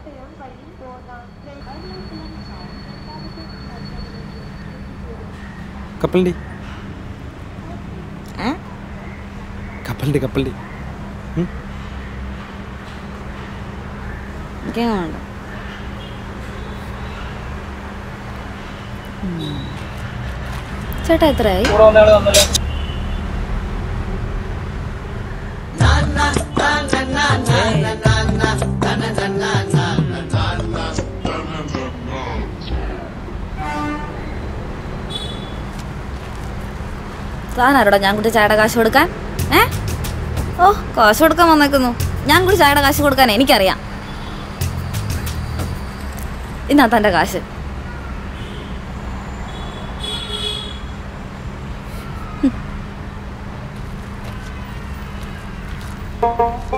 കോട്ടയം വഴി പോകുന്ന train Ernakulam town രണ്ടാമത്തെ സ്റ്റേഷനിലേക്ക് എത്തിച്ചേരും കപ്പലിൻ്റെ ഏ കപ്പലിൻ്റെ കപ്പലിൻ്റെ എനിക്കങ്ങനെ വേണ്ട ഉം. ചേട്ടാ എത്രയായി താനാരോടാ ഞാൻ കുട്ടി ചായയുടെ കാശ് കൊടുക്കാൻ ഏ ഓ കാശ് കൊടുക്കാൻ വന്നേക്കുന്നു ഞാൻ കൂടി ചായയുടെ കാശ് കൊടുക്കാൻ എനിക്കറിയാം ഇന്നാ തൻ്റെ കാശ് ും